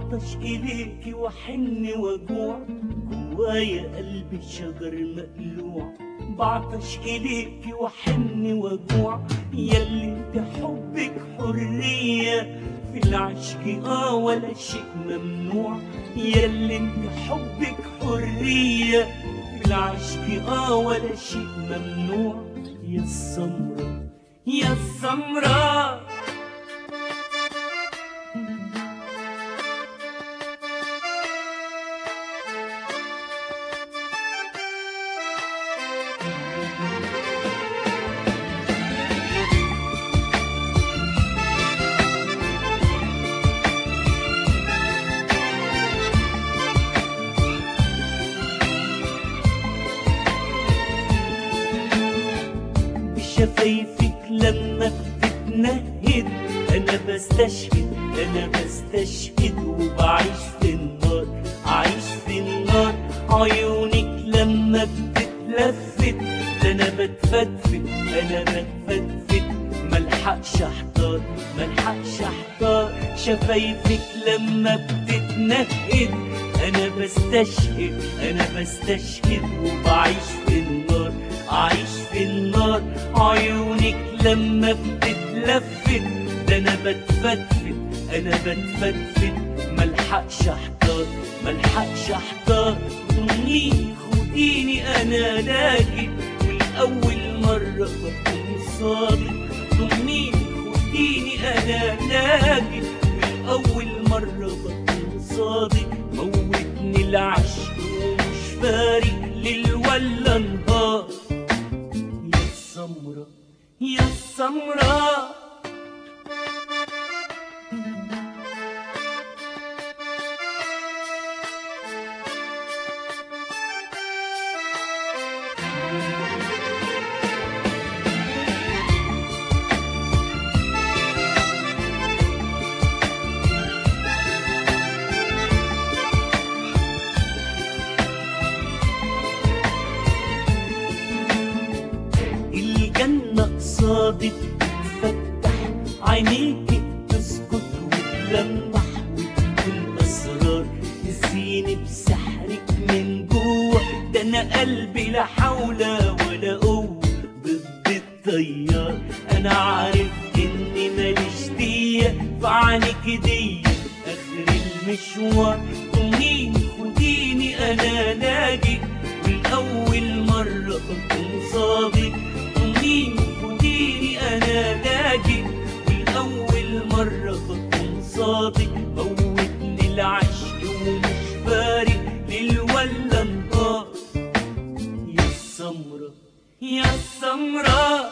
بعطش إليك وحن وجوع جوايا قلبي شجر مقلوع بعطش إليك وحن وجوع يلي انت حبك حرية في العشق اه ولا شيء ممنوع يلي انت حبك حرية في العشق اه ولا شيء ممنوع يا السمرة يا السمرة بشفايفك لما بتتنهد انا بستشهد انا بستشهد وبعيش في النار عايش في النار عيونك لما بتتلفت ده انا بتفتفت انا بتفتفت ملحقش احتار ملحقش احتار شفايفك لما بتتنهد انا بستشهد انا بستشهد وبعيش في النار عايش في النار عيونك لما بتتلفت ده انا بتفتفت انا بتفتفت ملحقش احتار ملحقش احتار خديني خديني انا لاجئ والاول مرة بكون صادق ضميني خديني انا لاجئ والاول مرة بكون صادق موتني العشق ومش فارق ليل ولا نهار يا السمرة يا السمرة الجنة قصادك بتفتح عينيك تسكت وتلمح وتكون أسرار تزيني بسحرك من جوه ده أنا قلبي لا حول ولا قوة ضد التيار أنا عارف إني ماليش دية فعنك دي آخر المشوار خديني خديني أنا لاجئ والأول مرة أكون صادق خديني خديني أنا لاجئ والأول مرة بكون صادق موتني العشق ومش فارق ليل ولا نهار يا السمرة يا السمرة